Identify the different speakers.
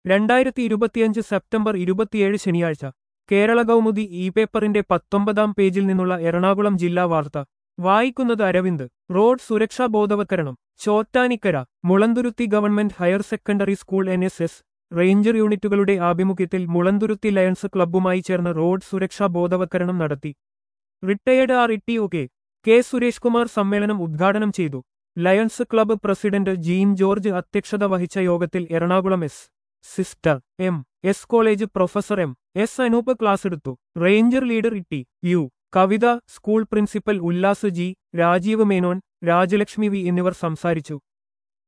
Speaker 1: രണ്ടായിരത്തി ഇരുപത്തിയഞ്ച് സെപ്റ്റംബർ ഇരുപത്തിയേഴ് ശനിയാഴ്ച കേരള കൗമുദി ഇ പേപ്പറിന്റെ പത്തൊമ്പതാം പേജിൽ നിന്നുള്ള എറണാകുളം ജില്ലാ വാർത്ത വായിക്കുന്നത് അരവിന്ദ് റോഡ് സുരക്ഷാ ബോധവൽക്കരണം Chottanikkara Mulanthuruthy government higher secondary school N S S ranger യൂണിറ്റുകളുടെ ആഭിമുഖ്യത്തിൽ മുളന്തുരുത്തി ലയൺസ് ക്ലബ്ബുമായി ചേർന്ന് റോഡ് സുരക്ഷാ ബോധവൽക്കരണം നടത്തി retired R E T O K K Suresh Kumar സമ്മേളനം ഉദ്ഘാടനം ചെയ്തു lions club president Jean George അധ്യക്ഷത വഹിച്ച യോഗത്തിൽ Ernakulam S sister M S college professor M S Anoop class എടുത്തു ranger leader Itty U Kavitha school principal Ullas G Rajeev Menon Rajalakshmi V എന്നിവർ സംസാരിച്ചു